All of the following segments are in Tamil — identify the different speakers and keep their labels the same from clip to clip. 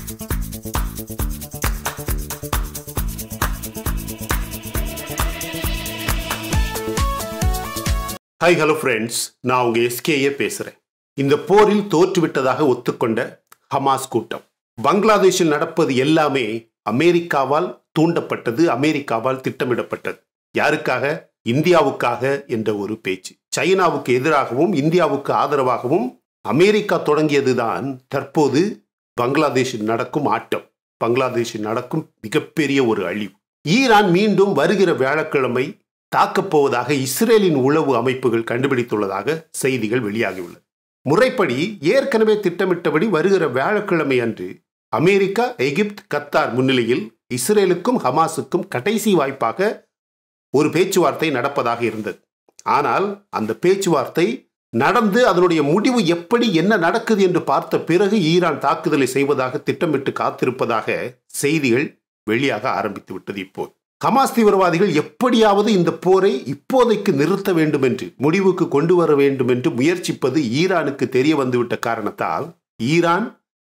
Speaker 1: ஹாய் ஹலோ ஃப்ரெண்ட்ஸ் நான் உங்க எஸ்கேயே பேசுறேன் இந்த போரில் தோற்றுவிட்டதாக ஒத்துக்கொண்ட ஹமாஸ் கூட்டம் பங்களாதேஷில் நடப்பது எல்லாமே அமெரிக்காவால் தூண்டப்பட்டது அமெரிக்காவால் திட்டமிடப்பட்டது யாருக்காக இந்தியாவுக்காக என்ற ஒரு பேச்சு சைனாவுக்கு எதிராகவும் இந்தியாவுக்கு ஆதரவாகவும் அமெரிக்கா தொடங்கியதுதான் தற்போது பங்களாதேஷில் நடக்கும் ஆட்டம் பங்களாதேஷில் நடக்கும் மிகப்பெரிய ஒரு அழிவு ஈரான் மீண்டும் வருகிற வியாழக்கிழமை தாக்கப் போவதாக இஸ்ரேலின் உளவு அமைப்புகள் கண்டுபிடித்துள்ளதாக செய்திகள் வெளியாகியுள்ளது முறைப்படி ஏற்கனவே திட்டமிட்டபடி வருகிற வியாழக்கிழமை அன்று அமெரிக்கா எகிப்து கத்தார் முன்னிலையில் இஸ்ரேலுக்கும் ஹமாஸுக்கும் கடைசி வாய்ப்பாக ஒரு பேச்சுவார்த்தை நடப்பதாக இருந்தது ஆனால் அந்த பேச்சுவார்த்தை நடந்து அதனுடைய முடிவு எப்படி என்ன நடக்குது என்று பார்த்த பிறகு ஈரான் தாக்குதலை செய்வதாக திட்டமிட்டு காத்திருப்பதாக செய்திகள் வெளியாக ஆரம்பித்து விட்டது இப்போது ஹமாஸ் தீவிரவாதிகள் எப்படியாவது இந்த போரை இப்போதைக்கு நிறுத்த வேண்டும் என்று முடிவுக்கு கொண்டு வர வேண்டும் என்று முயற்சிப்பது ஈரானுக்கு தெரிய வந்துவிட்ட காரணத்தால் ஈரான்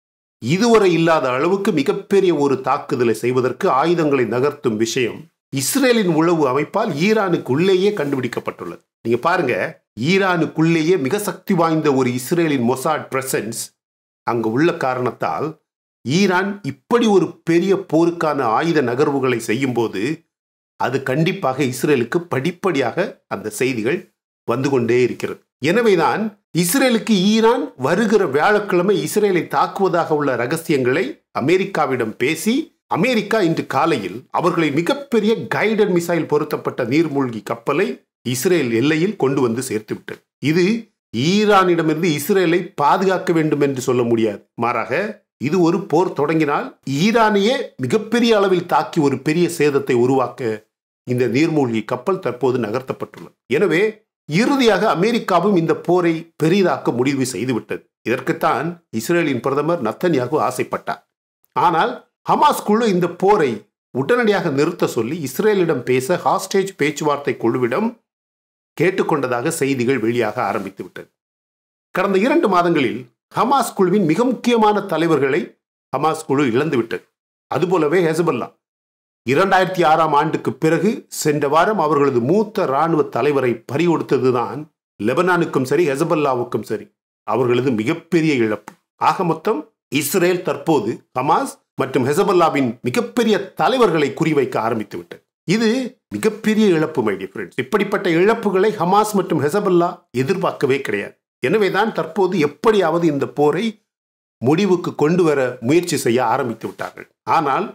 Speaker 1: இதுவரை இல்லாத அளவுக்கு மிகப்பெரிய ஒரு தாக்குதலை செய்வதற்கு ஆயுதங்களை நகர்த்தும் விஷயம் இஸ்ரேலின் உளவு அமைப்பால் ஈரானுக்குள்ளேயே கண்டுபிடிக்கப்பட்டுள்ளது நீங்க பாருங்க ஈரானுக்குள்ளேயே மிக சக்தி வாய்ந்த ஒரு இஸ்ரேலின் மொசாட் பிரசன்ஸ் அங்கு உள்ள காரணத்தால் ஈரான் இப்படி ஒரு பெரிய போருக்கான ஆயுத நகர்வுகளை செய்யும்போது அது கண்டிப்பாக இஸ்ரேலுக்கு படிப்படியாக அந்த செய்திகள் வந்து கொண்டே இருக்கிறது எனவேதான் இஸ்ரேலுக்கு ஈரான் வருகிற வியாழக்கிழமை இஸ்ரேலை தாக்குவதாக உள்ள ரகசியங்களை அமெரிக்காவிடம் பேசி அமெரிக்கா இன்று காலையில் அவர்களின் மிகப்பெரிய கைடட் மிசைல் பொருத்தப்பட்ட நீர்மூழ்கி கப்பலை இஸ்ரேல் எல்லையில் கொண்டு வந்து சேர்த்து விட்டது இது ஈரானிடமிருந்து இஸ்ரேலை பாதுகாக்க வேண்டும் என்று சொல்ல முடியாது மாறாக இது ஒரு போர் தொடங்கினால் ஈரானையே மிகப்பெரிய அளவில் தாக்கி ஒரு பெரிய சேதத்தை உருவாக்க இந்த நீர்மூழ்கி கப்பல் தற்போது நகர்த்தப்பட்டுள்ளது எனவே இறுதியாக அமெரிக்காவும் இந்த போரை பெரிதாக்க முடிவு செய்துவிட்டது இதற்குத்தான் இஸ்ரேலின் பிரதமர் நத்தன்யாகு ஆசைப்பட்டார் ஆனால் ஹமாஸ் குழு இந்த போரை உடனடியாக நிறுத்த சொல்லி இஸ்ரேலிடம் பேச ஹாஸ்டேஜ் பேச்சுவார்த்தை குழுவிடம் கேட்டுக்கொண்டதாக செய்திகள் வெளியாக ஆரம்பித்து விட்டது கடந்த இரண்டு மாதங்களில் ஹமாஸ் குழுவின் மிக முக்கியமான தலைவர்களை ஹமாஸ் குழு இழந்துவிட்டது அதுபோலவே ஹெசபல்லா இரண்டாயிரத்தி ஆறாம் ஆண்டுக்கு பிறகு சென்ற வாரம் அவர்களது மூத்த இராணுவ தலைவரை பறிகொடுத்ததுதான் லெபனானுக்கும் சரி ஹெசபல்லாவுக்கும் சரி அவர்களது மிகப்பெரிய இழப்பு ஆக மொத்தம் இஸ்ரேல் தற்போது ஹமாஸ் மற்றும் ஹெசபல்லாவின் மிகப்பெரிய தலைவர்களை குறிவைக்க ஆரம்பித்து விட்டது இது மிகப்பெரிய இழப்பு மைடிய ஃப்ரெண்ட்ஸ் இப்படிப்பட்ட இழப்புகளை ஹமாஸ் மற்றும் ஹெசபல்லா எதிர்பார்க்கவே கிடையாது எனவேதான் தற்போது எப்படியாவது இந்த போரை முடிவுக்கு கொண்டு வர முயற்சி செய்ய ஆரம்பித்து விட்டார்கள் ஆனால்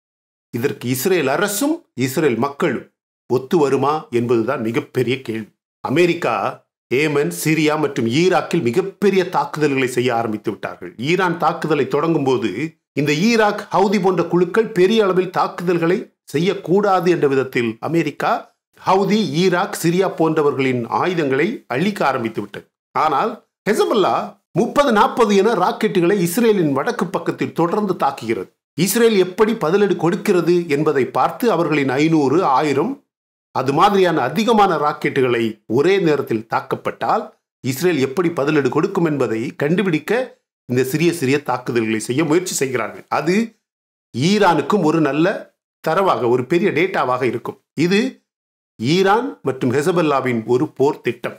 Speaker 1: இதற்கு இஸ்ரேல் அரசும் இஸ்ரேல் மக்களும் ஒத்து வருமா என்பதுதான் மிகப்பெரிய கேள்வி அமெரிக்கா ஏமன் சிரியா மற்றும் ஈராக்கில் மிகப்பெரிய தாக்குதல்களை செய்ய ஆரம்பித்து விட்டார்கள் ஈரான் தாக்குதலை தொடங்கும் போது இந்த ஈராக் ஹவுதி போன்ற குழுக்கள் பெரிய அளவில் தாக்குதல்களை செய்யக்கூடாது என்ற விதத்தில் அமெரிக்கா ஹவுதி ஈராக் சிரியா போன்றவர்களின் ஆயுதங்களை அழிக்க ஆரம்பித்து விட்டது ஆனால் ஹெசபல்லா முப்பது நாற்பது என ராக்கெட்டுகளை இஸ்ரேலின் வடக்கு பக்கத்தில் தொடர்ந்து தாக்குகிறது இஸ்ரேல் எப்படி பதிலடி கொடுக்கிறது என்பதை பார்த்து அவர்களின் ஐநூறு ஆயிரம் அது மாதிரியான அதிகமான ராக்கெட்டுகளை ஒரே நேரத்தில் தாக்கப்பட்டால் இஸ்ரேல் எப்படி பதிலடி கொடுக்கும் என்பதை கண்டுபிடிக்க இந்த சிறிய சிறிய தாக்குதல்களை செய்ய முயற்சி செய்கிறார்கள் அது ஈரானுக்கும் ஒரு நல்ல தரவாக ஒரு பெரிய டேட்டாவாக இருக்கும் இது ஈரான் மற்றும் ஹெசபல்லாவின் ஒரு போர் திட்டம்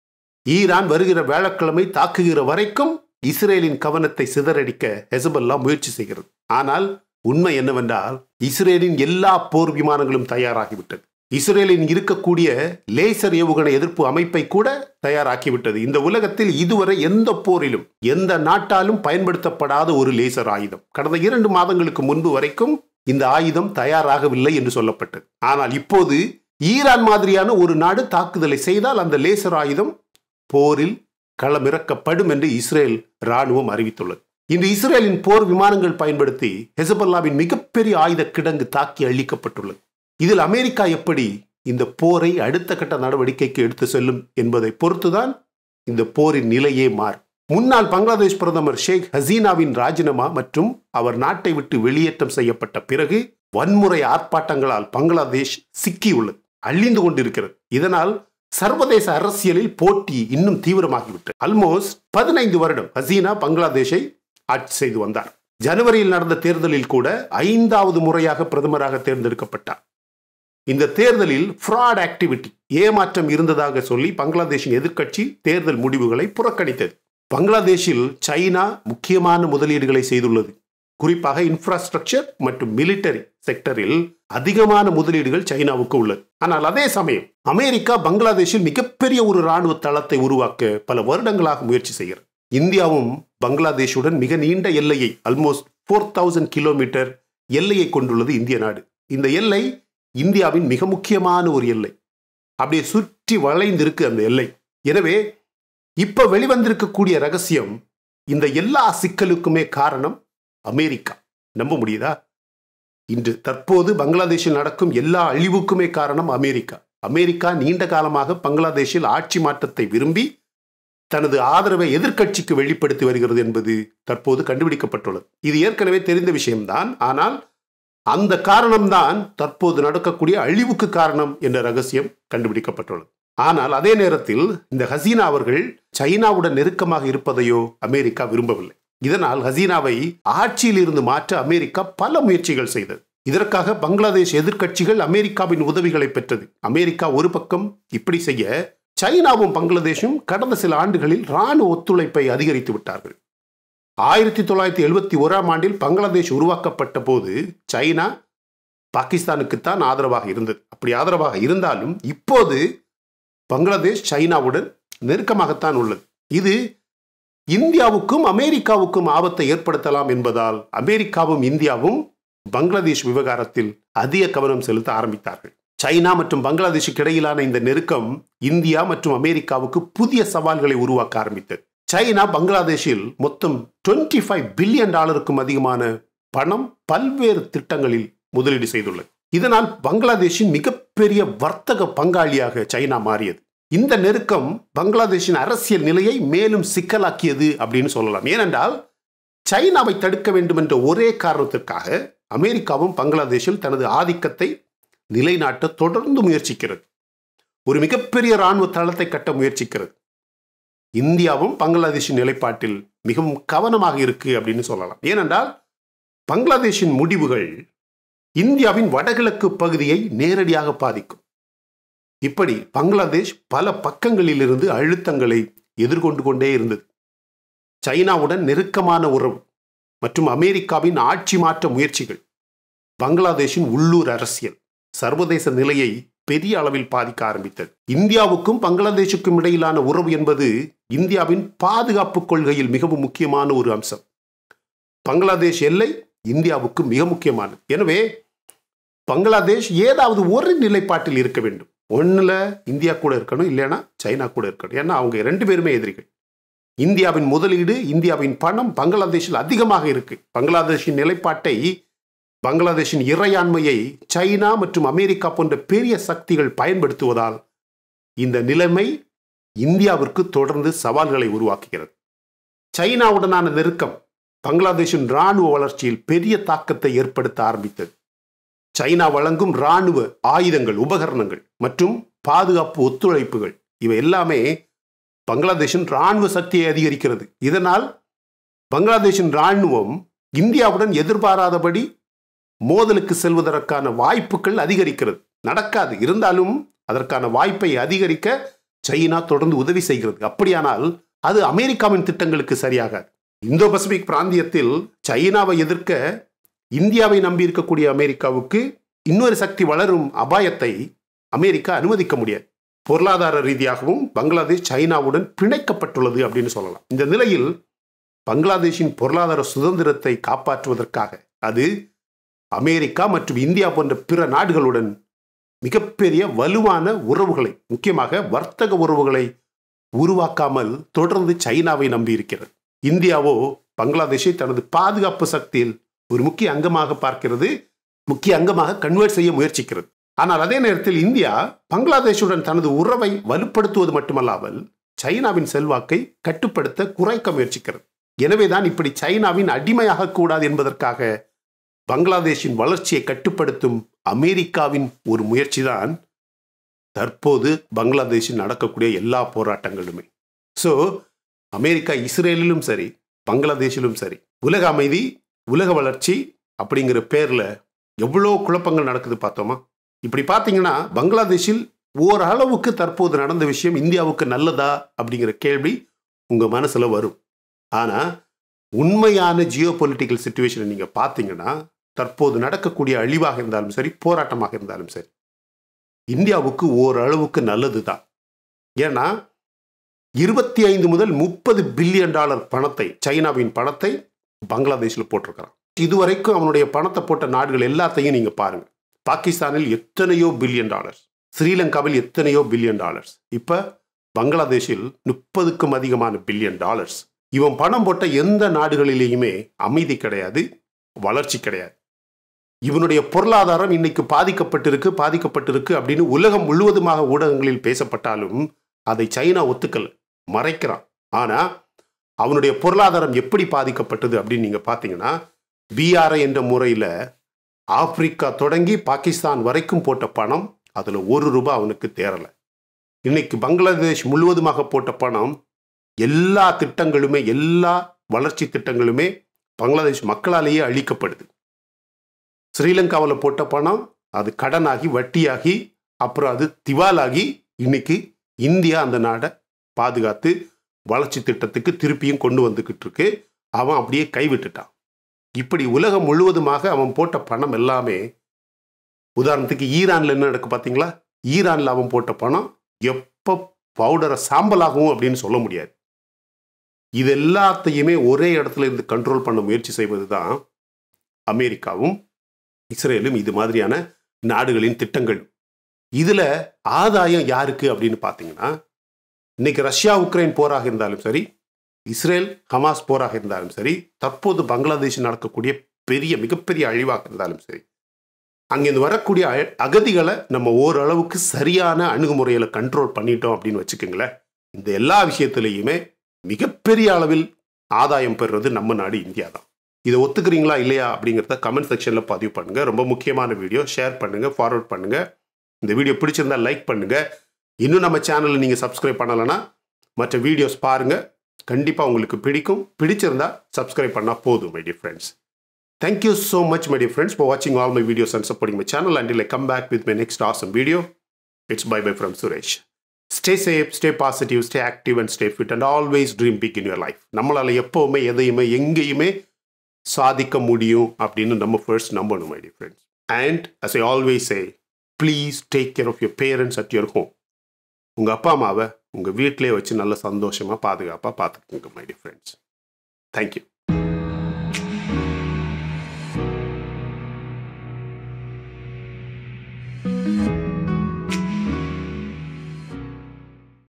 Speaker 1: ஈரான் வருகிற வியாழக்கிழமை தாக்குகிற வரைக்கும் இஸ்ரேலின் கவனத்தை சிதறடிக்க ஹெசபல்லா முயற்சி செய்கிறது ஆனால் உண்மை என்னவென்றால் இஸ்ரேலின் எல்லா போர் விமானங்களும் தயாராகிவிட்டது இஸ்ரேலின் இருக்கக்கூடிய லேசர் ஏவுகணை எதிர்ப்பு அமைப்பை கூட தயாராக்கிவிட்டது இந்த உலகத்தில் இதுவரை எந்த போரிலும் எந்த நாட்டாலும் பயன்படுத்தப்படாத ஒரு லேசர் ஆயுதம் கடந்த இரண்டு மாதங்களுக்கு முன்பு வரைக்கும் இந்த ஆயுதம் தயாராகவில்லை என்று சொல்லப்பட்டது ஆனால் இப்போது ஈரான் மாதிரியான ஒரு நாடு தாக்குதலை செய்தால் அந்த லேசர் ஆயுதம் போரில் களமிறக்கப்படும் என்று இஸ்ரேல் ராணுவம் அறிவித்துள்ளது இந்த இஸ்ரேலின் போர் விமானங்கள் பயன்படுத்தி ஹெசபல்லாவின் மிகப்பெரிய ஆயுத கிடங்கு தாக்கி அழிக்கப்பட்டுள்ளது இதில் அமெரிக்கா எப்படி இந்த போரை அடுத்த கட்ட நடவடிக்கைக்கு எடுத்து செல்லும் என்பதை பொறுத்துதான் இந்த போரின் நிலையே மாறும் முன்னாள் பங்களாதேஷ் பிரதமர் ஷேக் ஹசீனாவின் ராஜினாமா மற்றும் அவர் நாட்டை விட்டு வெளியேற்றம் செய்யப்பட்ட பிறகு வன்முறை ஆர்ப்பாட்டங்களால் பங்களாதேஷ் சிக்கியுள்ளது அழிந்து கொண்டிருக்கிறது இதனால் சர்வதேச அரசியலில் போட்டி இன்னும் தீவிரமாகிவிட்டது ஆல்மோஸ்ட் பதினைந்து வருடம் ஹசீனா பங்களாதேஷை ஆட்சி செய்து வந்தார் ஜனவரியில் நடந்த தேர்தலில் கூட ஐந்தாவது முறையாக பிரதமராக தேர்ந்தெடுக்கப்பட்டார் இந்த தேர்தலில் ஃப்ராட் ஆக்டிவிட்டி ஏமாற்றம் இருந்ததாக சொல்லி பங்களாதேஷின் எதிர்க்கட்சி தேர்தல் முடிவுகளை புறக்கணித்தது பங்களாதேஷில் சைனா முக்கியமான முதலீடுகளை செய்துள்ளது குறிப்பாக இன்ஃப்ராஸ்ட்ரக்சர் மற்றும் மிலிட்டரி செக்டரில் அதிகமான முதலீடுகள் சைனாவுக்கு உள்ளது ஆனால் அதே சமயம் அமெரிக்கா பங்களாதேஷில் மிகப்பெரிய ஒரு ராணுவ தளத்தை உருவாக்க பல வருடங்களாக முயற்சி செய்கிறது இந்தியாவும் பங்களாதேஷுடன் மிக நீண்ட எல்லையை ஆல்மோஸ்ட் ஃபோர் தௌசண்ட் கிலோமீட்டர் எல்லையை கொண்டுள்ளது இந்திய நாடு இந்த எல்லை இந்தியாவின் மிக முக்கியமான ஒரு எல்லை அப்படியே சுற்றி வளைந்திருக்கு அந்த எல்லை எனவே இப்ப வெளிவந்திருக்கக்கூடிய ரகசியம் இந்த எல்லா சிக்கலுக்குமே காரணம் அமெரிக்கா நம்ப முடியுதா இன்று தற்போது பங்களாதேஷில் நடக்கும் எல்லா அழிவுக்குமே காரணம் அமெரிக்கா அமெரிக்கா நீண்ட காலமாக பங்களாதேஷில் ஆட்சி மாற்றத்தை விரும்பி தனது ஆதரவை எதிர்க்கட்சிக்கு வெளிப்படுத்தி வருகிறது என்பது தற்போது கண்டுபிடிக்கப்பட்டுள்ளது இது ஏற்கனவே தெரிந்த விஷயம்தான் ஆனால் அந்த காரணம்தான் தற்போது நடக்கக்கூடிய அழிவுக்கு காரணம் என்ற ரகசியம் கண்டுபிடிக்கப்பட்டுள்ளது ஆனால் அதே நேரத்தில் இந்த ஹசீனா அவர்கள் சைனாவுடன் நெருக்கமாக இருப்பதையோ அமெரிக்கா விரும்பவில்லை இதனால் ஹசீனாவை ஆட்சியில் இருந்து மாற்ற அமெரிக்கா பல முயற்சிகள் செய்தது இதற்காக பங்களாதேஷ் எதிர்க்கட்சிகள் அமெரிக்காவின் உதவிகளை பெற்றது அமெரிக்கா ஒரு பக்கம் இப்படி செய்ய சைனாவும் பங்களாதேஷும் கடந்த சில ஆண்டுகளில் ராணுவ ஒத்துழைப்பை அதிகரித்து விட்டார்கள் ஆயிரத்தி தொள்ளாயிரத்தி எழுபத்தி ஓராம் ஆண்டில் பங்களாதேஷ் உருவாக்கப்பட்ட போது சைனா பாகிஸ்தானுக்குத்தான் ஆதரவாக இருந்தது அப்படி ஆதரவாக இருந்தாலும் இப்போது பங்களாதேஷ் சைனாவுடன் நெருக்கமாகத்தான் உள்ளது இது இந்தியாவுக்கும் அமெரிக்காவுக்கும் ஆபத்தை ஏற்படுத்தலாம் என்பதால் அமெரிக்காவும் இந்தியாவும் பங்களாதேஷ் விவகாரத்தில் அதிக கவனம் செலுத்த ஆரம்பித்தார்கள் சைனா மற்றும் பங்களாதேஷுக்கு இடையிலான இந்த நெருக்கம் இந்தியா மற்றும் அமெரிக்காவுக்கு புதிய சவால்களை உருவாக்க ஆரம்பித்தது சைனா பங்களாதேஷில் மொத்தம் டுவெண்ட்டி ஃபைவ் பில்லியன் டாலருக்கும் அதிகமான பணம் பல்வேறு திட்டங்களில் முதலீடு செய்துள்ளது இதனால் பங்களாதேஷின் மிகப்பெரிய வர்த்தக பங்காளியாக சைனா மாறியது இந்த நெருக்கம் பங்களாதேஷின் அரசியல் நிலையை மேலும் சிக்கலாக்கியது அப்படின்னு சொல்லலாம் ஏனென்றால் சைனாவை தடுக்க வேண்டும் என்ற ஒரே காரணத்திற்காக அமெரிக்காவும் பங்களாதேஷில் தனது ஆதிக்கத்தை நிலைநாட்ட தொடர்ந்து முயற்சிக்கிறது ஒரு மிகப்பெரிய இராணுவ தளத்தை கட்ட முயற்சிக்கிறது இந்தியாவும் பங்களாதேஷின் நிலைப்பாட்டில் மிகவும் கவனமாக இருக்கு அப்படின்னு சொல்லலாம் ஏனென்றால் பங்களாதேஷின் முடிவுகள் இந்தியாவின் வடகிழக்கு பகுதியை நேரடியாக பாதிக்கும் இப்படி பங்களாதேஷ் பல பக்கங்களிலிருந்து அழுத்தங்களை எதிர்கொண்டு கொண்டே இருந்தது சைனாவுடன் நெருக்கமான உறவு மற்றும் அமெரிக்காவின் ஆட்சி மாற்ற முயற்சிகள் பங்களாதேஷின் உள்ளூர் அரசியல் சர்வதேச நிலையை பெரிய அளவில் பாதிக்க ஆரம்பித்தது இந்தியாவுக்கும் பங்களாதேஷுக்கும் இடையிலான உறவு என்பது இந்தியாவின் பாதுகாப்பு கொள்கையில் மிகவும் முக்கியமான ஒரு அம்சம் பங்களாதேஷ் எல்லை இந்தியாவுக்கு மிக முக்கியமானது எனவே பங்களாதேஷ் ஏதாவது ஒரு நிலைப்பாட்டில் இருக்க வேண்டும் ஒன்றில் இந்தியா கூட இருக்கணும் இல்லைன்னா சைனா கூட இருக்கணும் ஏன்னா அவங்க ரெண்டு பேருமே எதிரிகள் இந்தியாவின் முதலீடு இந்தியாவின் பணம் பங்களாதேஷில் அதிகமாக இருக்கு பங்களாதேஷின் நிலைப்பாட்டை பங்களாதேஷின் இறையாண்மையை சைனா மற்றும் அமெரிக்கா போன்ற பெரிய சக்திகள் பயன்படுத்துவதால் இந்த நிலைமை இந்தியாவிற்கு தொடர்ந்து சவால்களை உருவாக்குகிறது சைனாவுடனான நெருக்கம் பங்களாதேஷின் இராணுவ வளர்ச்சியில் பெரிய தாக்கத்தை ஏற்படுத்த ஆரம்பித்தது சைனா வழங்கும் இராணுவ ஆயுதங்கள் உபகரணங்கள் மற்றும் பாதுகாப்பு ஒத்துழைப்புகள் இவை எல்லாமே பங்களாதேஷின் இராணுவ சக்தியை அதிகரிக்கிறது இதனால் பங்களாதேஷின் இராணுவம் இந்தியாவுடன் எதிர்பாராதபடி மோதலுக்கு செல்வதற்கான வாய்ப்புகள் அதிகரிக்கிறது நடக்காது இருந்தாலும் அதற்கான வாய்ப்பை அதிகரிக்க சைனா தொடர்ந்து உதவி செய்கிறது அப்படியானால் அது அமெரிக்காவின் திட்டங்களுக்கு சரியாகாது இந்தோ பசிபிக் பிராந்தியத்தில் சைனாவை எதிர்க்க இந்தியாவை நம்பி இருக்கக்கூடிய அமெரிக்காவுக்கு இன்னொரு சக்தி வளரும் அபாயத்தை அமெரிக்கா அனுமதிக்க முடியாது பொருளாதார ரீதியாகவும் பங்களாதேஷ் சைனாவுடன் பிணைக்கப்பட்டுள்ளது அப்படின்னு சொல்லலாம் இந்த நிலையில் பங்களாதேஷின் பொருளாதார சுதந்திரத்தை காப்பாற்றுவதற்காக அது அமெரிக்கா மற்றும் இந்தியா போன்ற பிற நாடுகளுடன் மிகப்பெரிய வலுவான உறவுகளை முக்கியமாக வர்த்தக உறவுகளை உருவாக்காமல் தொடர்ந்து சைனாவை நம்பியிருக்கிறது இந்தியாவோ பங்களாதேஷை தனது பாதுகாப்பு சக்தியில் ஒரு முக்கிய அங்கமாக பார்க்கிறது முக்கிய அங்கமாக கன்வெர்ட் செய்ய முயற்சிக்கிறது ஆனால் அதே நேரத்தில் இந்தியா பங்களாதேஷுடன் தனது உறவை வலுப்படுத்துவது மட்டுமல்லாமல் சைனாவின் செல்வாக்கை கட்டுப்படுத்த குறைக்க முயற்சிக்கிறது எனவேதான் இப்படி சைனாவின் அடிமையாக கூடாது என்பதற்காக பங்களாதேஷின் வளர்ச்சியை கட்டுப்படுத்தும் அமெரிக்காவின் ஒரு முயற்சிதான் தற்போது பங்களாதேஷில் நடக்கக்கூடிய எல்லா போராட்டங்களுமே ஸோ அமெரிக்கா இஸ்ரேலிலும் சரி பங்களாதேஷிலும் சரி உலக அமைதி உலக வளர்ச்சி அப்படிங்கிற பேரில் எவ்வளோ குழப்பங்கள் நடக்குது பார்த்தோமா இப்படி பார்த்தீங்கன்னா பங்களாதேஷில் ஓரளவுக்கு தற்போது நடந்த விஷயம் இந்தியாவுக்கு நல்லதா அப்படிங்கிற கேள்வி உங்கள் மனசில் வரும் ஆனால் உண்மையான ஜியோ பொலிட்டிக்கல் சுச்சுவேஷனை நீங்கள் பார்த்தீங்கன்னா தற்போது நடக்கக்கூடிய அழிவாக இருந்தாலும் சரி போராட்டமாக இருந்தாலும் சரி இந்தியாவுக்கு ஓரளவுக்கு நல்லது தான் ஏன்னா இருபத்தி ஐந்து முதல் முப்பது பில்லியன் டாலர் பணத்தை சைனாவின் பணத்தை பங்களாதேஷில் போட்டிருக்கிறான் இதுவரைக்கும் அவனுடைய பணத்தை போட்ட நாடுகள் எல்லாத்தையும் நீங்கள் பாருங்க பாகிஸ்தானில் எத்தனையோ பில்லியன் டாலர்ஸ் ஸ்ரீலங்காவில் எத்தனையோ பில்லியன் டாலர்ஸ் இப்போ பங்களாதேஷில் முப்பதுக்கும் அதிகமான பில்லியன் டாலர்ஸ் இவன் பணம் போட்ட எந்த நாடுகளிலேயுமே அமைதி கிடையாது வளர்ச்சி கிடையாது இவனுடைய பொருளாதாரம் இன்னைக்கு பாதிக்கப்பட்டிருக்கு பாதிக்கப்பட்டிருக்கு அப்படின்னு உலகம் முழுவதுமாக ஊடகங்களில் பேசப்பட்டாலும் அதை சைனா ஒத்துக்கல மறைக்கிறான் ஆனா அவனுடைய பொருளாதாரம் எப்படி பாதிக்கப்பட்டது அப்படின்னு நீங்க பார்த்தீங்கன்னா பிஆர்ஐ என்ற முறையில் ஆப்பிரிக்கா தொடங்கி பாகிஸ்தான் வரைக்கும் போட்ட பணம் அதில் ஒரு ரூபாய் அவனுக்கு தேரலை இன்னைக்கு பங்களாதேஷ் முழுவதுமாக போட்ட பணம் எல்லா திட்டங்களுமே எல்லா வளர்ச்சி திட்டங்களுமே பங்களாதேஷ் மக்களாலேயே அழிக்கப்படுது ஸ்ரீலங்காவில் போட்ட பணம் அது கடனாகி வட்டியாகி அப்புறம் அது திவாலாகி இன்னைக்கு இந்தியா அந்த நாடை பாதுகாத்து வளர்ச்சி திட்டத்துக்கு திருப்பியும் கொண்டு வந்துக்கிட்டு இருக்கு அவன் அப்படியே கைவிட்டுட்டான் இப்படி உலகம் முழுவதுமாக அவன் போட்ட பணம் எல்லாமே உதாரணத்துக்கு ஈரான்ல என்ன நடக்கு பார்த்தீங்களா ஈரான்ல அவன் போட்ட பணம் எப்போ பவுடரை சாம்பலாகும் அப்படின்னு சொல்ல முடியாது இது எல்லாத்தையுமே ஒரே இடத்துல இருந்து கண்ட்ரோல் பண்ண முயற்சி செய்வது தான் அமெரிக்காவும் இஸ்ரேலும் இது மாதிரியான நாடுகளின் திட்டங்கள் இதுல ஆதாயம் யாருக்கு அப்படின்னு பார்த்தீங்கன்னா இன்னைக்கு ரஷ்யா உக்ரைன் போராக இருந்தாலும் சரி இஸ்ரேல் ஹமாஸ் போராக இருந்தாலும் சரி தற்போது பங்களாதேஷ் நடக்கக்கூடிய பெரிய மிகப்பெரிய அழிவாக இருந்தாலும் சரி அங்கேருந்து வரக்கூடிய அ- அகதிகளை நம்ம ஓரளவுக்கு சரியான அணுகுமுறையில் கண்ட்ரோல் பண்ணிட்டோம் அப்படின்னு வச்சுக்கோங்களேன் இந்த எல்லா விஷயத்திலையுமே மிகப்பெரிய அளவில் ஆதாயம் பெறுறது நம்ம நாடு இந்தியா தான் இதை ஒத்துக்கிறீங்களா இல்லையா அப்படிங்கிறத கமெண்ட் செக்ஷனில் பதிவு பண்ணுங்க ரொம்ப முக்கியமான வீடியோ ஷேர் பண்ணுங்க ஃபார்வர்ட் பண்ணுங்க இந்த வீடியோ பிடிச்சிருந்தா லைக் பண்ணுங்க இன்னும் நம்ம சேனலை நீங்கள் சப்ஸ்கிரைப் பண்ணலைன்னா மற்ற வீடியோஸ் பாருங்க கண்டிப்பாக உங்களுக்கு பிடிக்கும் பிடிச்சிருந்தா சப்ஸ்கிரைப் பண்ணால் போதும் my dear friends Thank you so much, my dear friends, for watching all my videos and supporting my channel. Until I come back with my next awesome video, it's bye bye from Suresh. Stay safe, stay positive, stay active, and stay fit, and always dream big in your life. நம்மளால எப்பவுமே எதையுமே எங்கேயுமே சாதிக்க முடியும் அப்படின்னு நம்ம ஃபர்ஸ்ட் நம்பணும் my dear friends and as I always say please take care of your parents at your home உங்கள் அப்பா அம்மாவை உங்கள் வீட்டிலே வச்சு நல்ல சந்தோஷமாக பாதுகாப்பாக பார்த்துக்குங்க my dear friends thank you
Speaker 2: thank you